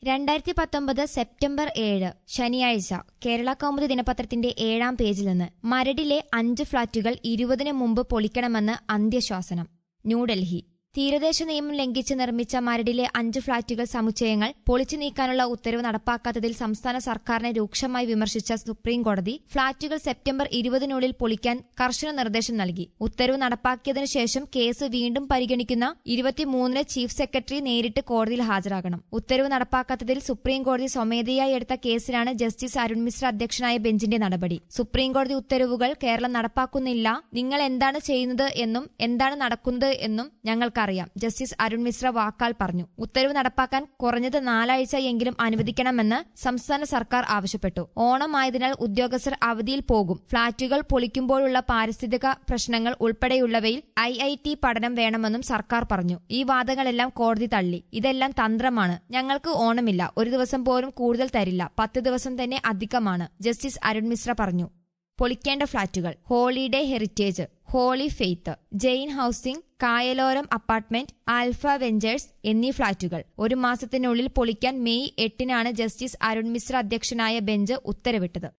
രണ്ടായിരത്തി പത്തൊമ്പത് സെപ്റ്റംബർ ഏഴ് ശനിയാഴ്ച കേരള കൗമുദി ദിനപത്രത്തിന്റെ ഏഴാം പേജിൽ നിന്ന് മരടിലെ അഞ്ച് ഫ്ളാറ്റുകൾ ഇരുപതിന് മുമ്പ് പൊളിക്കണമെന്ന് അന്ത്യശാസനം ന്യൂഡൽഹി തീരദേശ നിയമം ലംഘിച്ച് നിർമ്മിച്ച മരടിലെ അഞ്ച് ഫ്ളാറ്റുകൾ സമുച്ചയങ്ങൾ പൊളിച്ചു നീക്കാനുള്ള ഉത്തരവ് നടപ്പാക്കാത്തതിൽ സംസ്ഥാന സർക്കാരിനെ രൂക്ഷമായി വിമർശിച്ച സുപ്രീം കോടതി ഫ്ളാറ്റുകൾ സെപ്റ്റംബർ ഇരുപതിനുള്ളിൽ പൊളിക്കാൻ കർശന നിർദ്ദേശം നൽകി ഉത്തരവ് നടപ്പാക്കിയതിനു ശേഷം കേസ് വീണ്ടും പരിഗണിക്കുന്ന ഇരുപത്തിമൂന്നിന് ചീഫ് സെക്രട്ടറി നേരിട്ട് കോടതിയിൽ ഹാജരാകണം ഉത്തരവ് നടപ്പാക്കാത്തതിൽ സുപ്രീം കോടതി സ്വമേധയായി എടുത്ത കേസിലാണ് ജസ്റ്റിസ് അരുൺ മിശ്ര അധ്യക്ഷനായ ബെഞ്ചിന്റെ നടപടി സുപ്രീം കോടതി ഉത്തരവുകൾ കേരളം നടപ്പാക്കുന്നില്ല നിങ്ങൾ എന്താണ് ചെയ്യുന്നത് എന്നും എന്താണ് നടക്കുന്നത് എന്നും ഞങ്ങൾക്കറിയാം ജസ്റ്റിസ് അരുൺ മിശ്ര വാക്കാൽ പറഞ്ഞു ഉത്തരവ് നടപ്പാക്കാൻ കുറഞ്ഞത് നാലാഴ്ച എങ്കിലും അനുവദിക്കണമെന്ന് സംസ്ഥാന സർക്കാർ ആവശ്യപ്പെട്ടു ഓണമായതിനാൽ ഉദ്യോഗസ്ഥർ അവധിയിൽ പോകും ഫ്ളാറ്റുകൾ പൊളിക്കുമ്പോഴുള്ള പാരിസ്ഥിതിക പ്രശ്നങ്ങൾ ഉൾപ്പെടെയുള്ളവയിൽ ഐ ഐ ടി പഠനം വേണമെന്നും സർക്കാർ പറഞ്ഞു ഈ വാദങ്ങളെല്ലാം കോടതി തള്ളി ഇതെല്ലാം തന്ത്രമാണ് ഞങ്ങൾക്ക് ഓണമില്ല ഒരു ദിവസം പോലും കൂടുതൽ തരില്ല പത്ത് ദിവസം തന്നെ അധികമാണ് ജസ്റ്റിസ് അരുൺ മിശ്ര പറഞ്ഞു പൊളിക്കേണ്ട ഫ്ളാറ്റുകൾ holiday heritage holy faith Jain housing Kayaloram apartment Alpha ventures എന്നീ ഫ്ളാറ്റുകൾ ഒരു മാസത്തിനുള്ളിൽ പൊളിക്കാൻ മെയ് എട്ടിനാണ് ജസ്റ്റിസ് അരുൺ മിശ്ര അധ്യക്ഷനായ ബെഞ്ച് ഉത്തരവിട്ടത്